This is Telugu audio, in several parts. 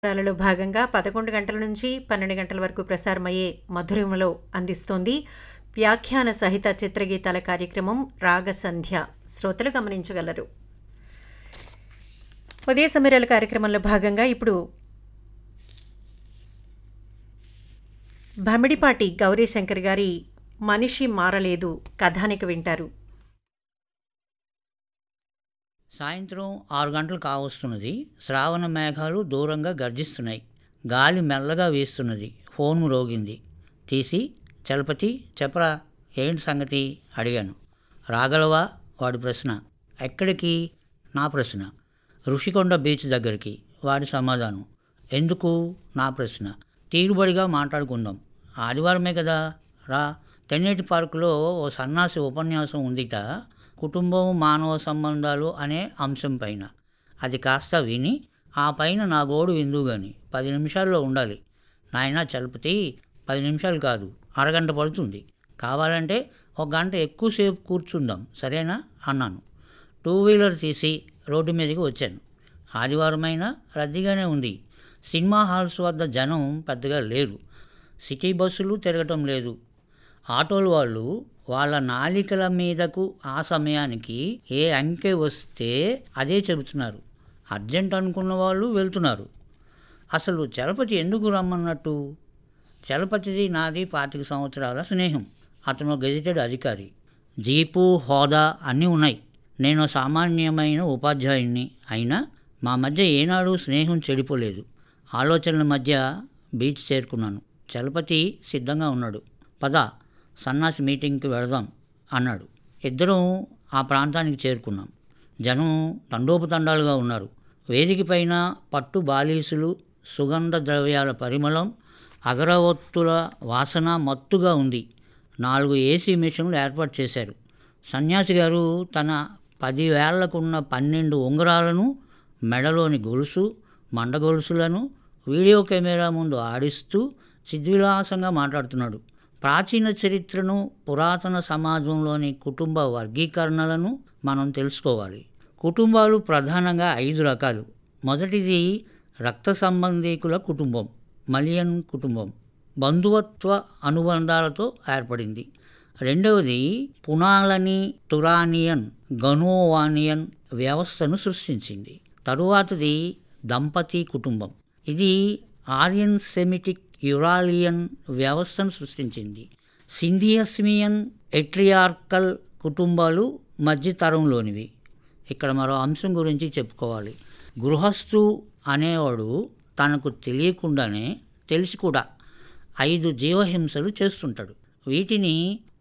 లలో భాగంగా పదకొండు గంటల నుంచి పన్నెండు గంటల వరకు ప్రసారమయ్యే మధురిమలో అందిస్తోంది వ్యాఖ్యాన సహిత చిత్రగీతాల కార్యక్రమం రాగసంధ్య శ్రోతలు గమనించగలరు ఉదయ సమీరాల కార్యక్రమంలో భాగంగా ఇప్పుడు భమిడిపాటి గౌరీశంకర్ గారి మనిషి మారలేదు కథానిక వింటారు సాయంత్రం ఆరు గంటలు కావస్తున్నది శ్రావణ మేఘాలు దూరంగా గర్జిస్తున్నాయి గాలి మెల్లగా వీస్తున్నది ఫోన్ రోగింది తీసి చలపతి చెప్పరా ఏంటి సంగతి అడిగాను రాగలవా వాడి ప్రశ్న ఎక్కడికి నా ప్రశ్న ఋషికొండ బీచ్ దగ్గరికి వాడి సమాధానం ఎందుకు నా ప్రశ్న తీరుబడిగా మాట్లాడుకుందాం ఆదివారమే కదా రా తెన్నేటి పార్కులో ఓ సన్నాసి ఉపన్యాసం ఉందిట కుటుంబం మానవ సంబంధాలు అనే అంశం పైన అది కాస్త విని ఆ పైన నా గోడు విందువు గాని పది నిమిషాల్లో ఉండాలి నాయన చలపతి పది నిమిషాలు కాదు అరగంట పడుతుంది కావాలంటే ఒక గంట ఎక్కువసేపు కూర్చుందాం సరేనా అన్నాను టూ వీలర్ తీసి రోడ్డు మీదకి వచ్చాను ఆదివారమైనా రద్దీగానే ఉంది సినిమా హాల్స్ వద్ద జనం పెద్దగా లేరు సిటీ బస్సులు తిరగటం లేదు ఆటోల వాళ్ళు వాళ్ళ నాలికల మీదకు ఆ సమయానికి ఏ అంకె వస్తే అదే చెబుతున్నారు అర్జెంట్ అనుకున్న వాళ్ళు వెళ్తున్నారు అసలు చలపతి ఎందుకు రమ్మన్నట్టు చలపతిది నాది పాతిక సంవత్సరాల స్నేహం అతను గెజిటెడ్ అధికారి జీపు హోదా అన్నీ ఉన్నాయి నేను సామాన్యమైన ఉపాధ్యాయుణ్ణి అయినా మా మధ్య ఏనాడు స్నేహం చెడిపోలేదు ఆలోచనల మధ్య బీచ్ చేరుకున్నాను చలపతి సిద్ధంగా ఉన్నాడు పద సన్నాసి మీటింగ్కి వెళదాం అన్నాడు ఇద్దరం ఆ ప్రాంతానికి చేరుకున్నాం జనం తండోపతండాలుగా ఉన్నారు వేదిక పైన పట్టు బాలీసులు సుగంధ ద్రవ్యాల పరిమళం అగరవత్తుల వాసన మత్తుగా ఉంది నాలుగు ఏసీ మిషన్లు ఏర్పాటు చేశారు సన్యాసి గారు తన పదివేళ్లకున్న పన్నెండు ఉంగరాలను మెడలోని గొలుసు మండ గొలుసులను వీడియో కెమెరా ముందు ఆడిస్తూ చిద్విలాసంగా మాట్లాడుతున్నాడు ప్రాచీన చరిత్రను పురాతన సమాజంలోని కుటుంబ వర్గీకరణలను మనం తెలుసుకోవాలి కుటుంబాలు ప్రధానంగా ఐదు రకాలు మొదటిది రక్త సంబంధీకుల కుటుంబం మలియన్ కుటుంబం బంధువత్వ అనుబంధాలతో ఏర్పడింది రెండవది పునాలని టురానియన్ గనోవానియన్ వ్యవస్థను సృష్టించింది తరువాతది దంపతి కుటుంబం ఇది ఆర్యన్ సెమిటిక్ యురాలియన్ వ్యవస్థను సృష్టించింది సింధియస్మియన్ ఎట్రియార్కల్ కుటుంబాలు మధ్యతరంలోనివి ఇక్కడ మరో అంశం గురించి చెప్పుకోవాలి గృహస్థు అనేవాడు తనకు తెలియకుండానే తెలిసి కూడా ఐదు జీవహింసలు చేస్తుంటాడు వీటిని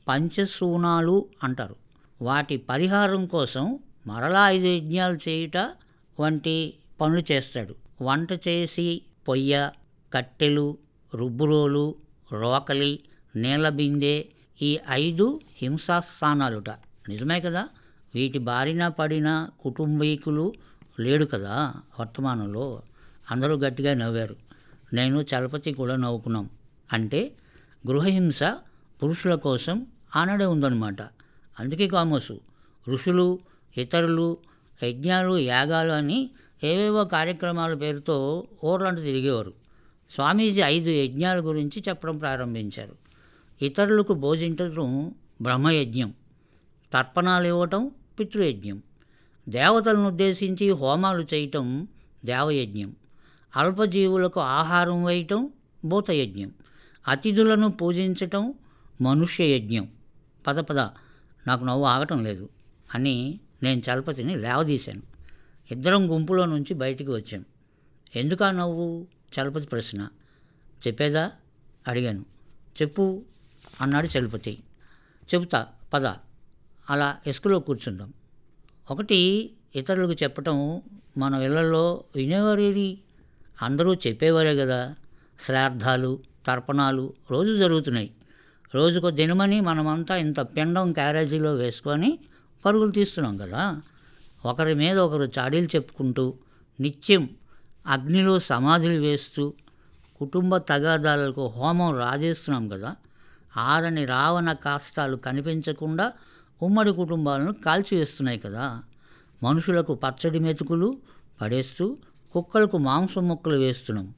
పంచసూనాలు అంటారు వాటి పరిహారం కోసం మరలా ఐదు యజ్ఞాలు చేయుట వంటి పనులు చేస్తాడు వంట చేసి పొయ్య కట్టెలు రుబ్బురోలు రోకలి నీళ్ళ బిందె ఈ ఐదు హింసాస్థానాలుట నిజమే కదా వీటి బారిన పడిన కుటుంబీకులు లేడు కదా వర్తమానంలో అందరూ గట్టిగా నవ్వారు నేను చలపతి కూడా నవ్వుకున్నాం అంటే గృహహింస పురుషుల కోసం ఆనడే ఉందన్నమాట అందుకే కామోసు ఋషులు ఇతరులు యజ్ఞాలు యాగాలు అని ఏవేవో కార్యక్రమాల పేరుతో ఊర్లంట తిరిగేవారు స్వామీజీ ఐదు యజ్ఞాల గురించి చెప్పడం ప్రారంభించారు ఇతరులకు భోజించడం బ్రహ్మయజ్ఞం తర్పణాలు ఇవ్వటం పితృయజ్ఞం దేవతలను ఉద్దేశించి హోమాలు చేయటం దేవయజ్ఞం అల్పజీవులకు ఆహారం వేయటం భూతయజ్ఞం అతిథులను పూజించటం మనుష్య యజ్ఞం పద పద నాకు నవ్వు ఆగటం లేదు అని నేను చలపతిని లేవదీశాను ఇద్దరం గుంపులో నుంచి బయటికి వచ్చాం ఎందుకా నవ్వు చలపతి ప్రశ్న చెప్పేదా అడిగాను చెప్పు అన్నాడు చలపతి చెబుతా పద అలా ఇసుకలో కూర్చుందాం ఒకటి ఇతరులకు చెప్పటం మన ఇళ్లలో వినేవారేది అందరూ చెప్పేవారే కదా శ్రార్థాలు తర్పణాలు రోజు జరుగుతున్నాయి రోజుకో దినమని మనమంతా ఇంత పిండం క్యారేజీలో వేసుకొని పరుగులు తీస్తున్నాం కదా ఒకరి మీద ఒకరు చాడీలు చెప్పుకుంటూ నిత్యం అగ్నిలో సమాధులు వేస్తూ కుటుంబ తగాదాలకు హోమం రాజేస్తున్నాం కదా ఆరని రావణ కాష్టాలు కనిపించకుండా ఉమ్మడి కుటుంబాలను కాల్చివేస్తున్నాయి కదా మనుషులకు పచ్చడి మెతుకులు పడేస్తూ కుక్కలకు మాంసం ముక్కలు వేస్తున్నాం